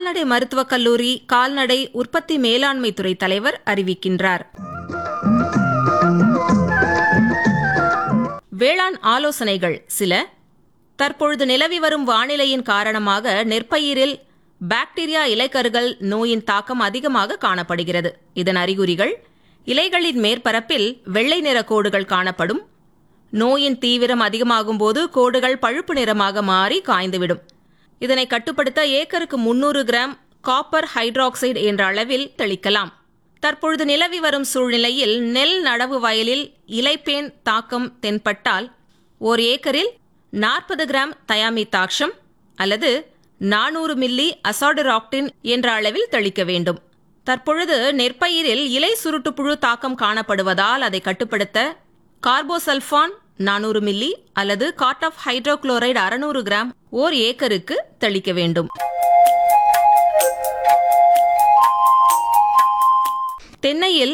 கால்நடை மருத்துவக் கல்லூரி கால்நடை உற்பத்தி மேலாண்மை துறை தலைவர் அறிவிக்கின்றார் வேளாண் ஆலோசனைகள் சில தற்பொழுது நிலவி வரும் வானிலையின் காரணமாக நெற்பயிரில் பாக்டீரியா இலைக்கருகள் நோயின் தாக்கம் அதிகமாக காணப்படுகிறது இதன் அறிகுறிகள் இலைகளின் மேற்பரப்பில் வெள்ளை நிற கோடுகள் காணப்படும் நோயின் தீவிரம் அதிகமாகும் போது கோடுகள் பழுப்பு நிறமாக மாறி காய்ந்துவிடும் இதனை கட்டுப்படுத்த ஏக்கருக்கு முன்னூறு கிராம் காப்பர் ஹைட்ராக்சைடு என்ற அளவில் தெளிக்கலாம் தற்பொழுது நிலவி வரும் சூழ்நிலையில் நெல் நடவு வயலில் இலைப்பேன் தாக்கம் தென்பட்டால் ஓர் ஏக்கரில் நாற்பது கிராம் தயாமித்தாக்ஷம் அல்லது நானூறு மில்லி அசாடுராக்டின் என்ற அளவில் தெளிக்க வேண்டும் தற்பொழுது நெற்பயிரில் இலை சுருட்டுப்புழு தாக்கம் காணப்படுவதால் அதை கட்டுப்படுத்த கார்போசல்ஃபான் நானூறு மில்லி அல்லது காட் ஆஃப் ஹைட்ரோகுளோரைடு அறுநூறு கிராம் ஓர் ஏக்கருக்கு தெளிக்க வேண்டும் தென்னையில்